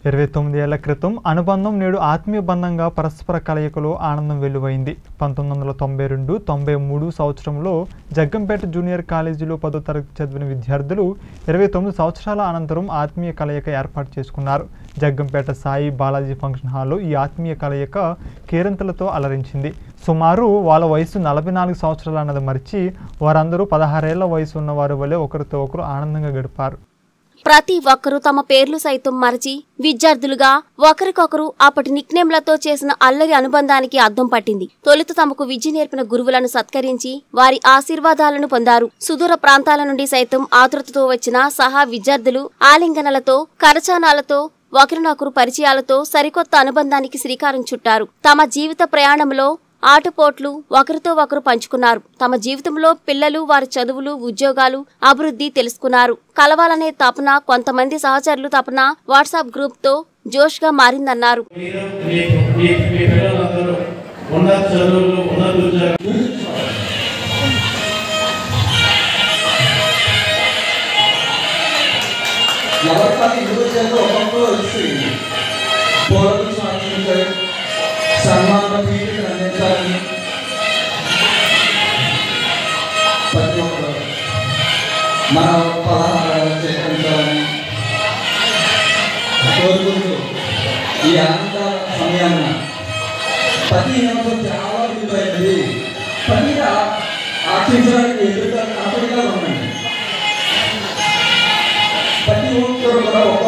ఇరవై తొమ్మిది ఏళ్ల క్రితం అనుబంధం నేడు ఆత్మీయ బంధంగా పరస్పర కలయికలో ఆనందం వెలువైంది పంతొమ్మిది వందల తొంభై రెండు తొంభై మూడు సంవత్సరంలో జగ్గంపేట జూనియర్ కాలేజీలో పదో తరగతి చదివిన విద్యార్థులు ఇరవై తొమ్మిది సంవత్సరాల అనంతరం ఆత్మీయ కలయిక ఏర్పాటు చేసుకున్నారు జగ్గంపేట సాయి బాలాజీ ఫంక్షన్ హాల్లో ఈ ఆత్మీయ కలయిక కేరింతలతో అలరించింది సుమారు వాళ్ళ వయసు నలభై నాలుగు సంవత్సరాలు అన్నది మరిచి వారందరూ పదహారేళ్ల వయసు ఉన్న వారి వలె ఒకరితో ఒకరు ఆనందంగా గడిపారు ప్రతి ఒక్కరూ తమ పేర్లు సైతం మరచి విద్యార్థులుగా ఒకరికొకరు అప్పటి నిక్నేమ్లతో చేసిన అల్లరి అనుబంధానికి అద్దం పట్టింది తొలుత తమకు విద్య నేర్పిన గురువులను సత్కరించి వారి ఆశీర్వాదాలను పొందారు సుదూర ప్రాంతాల నుండి సైతం ఆతృతతో వచ్చిన సహా విద్యార్థులు ఆలింగనలతో కరచానాలతో ఒకరినొకరు పరిచయాలతో సరికొత్త అనుబంధానికి శ్రీకారం చుట్టారు తమ జీవిత ప్రయాణంలో ఆటపోట్లు ఒకరితో ఒకరు పంచుకున్నారు తమ జీవితంలో పిల్లలు వారి చదువులు ఉద్యోగాలు అభివృద్ధి తెలుసుకున్నారు కలవాలనే తపన కొంతమంది సహచరులు తపన వాట్సాప్ గ్రూప్ తో జోష్ గా మారిందన్నారు మీరు మీ మీ మీ పిల్లలందరూ ఉన్నత చదువులు ఉన్నత ఉద్యోగాలు ఎవరి పని ఇండివిజువల్గా ఒక్కొక్కరు వచ్చి పూలకు స్వాగతించారు సన్మాన పీఠికలు అందించాలని ప్రతి ఒక్కరు మన పలహారాలు సేకరించాలని కోరుకుంటూ ఈ ఆనంద సమయాన్ని ప్రతి నిమిషం చాలా విలువైనది ప్రతిగా ఆశించడానికి ఎదురుగా కాపడిగా ఉండండి ప్రతి ఒక్కరు కూడా ఒక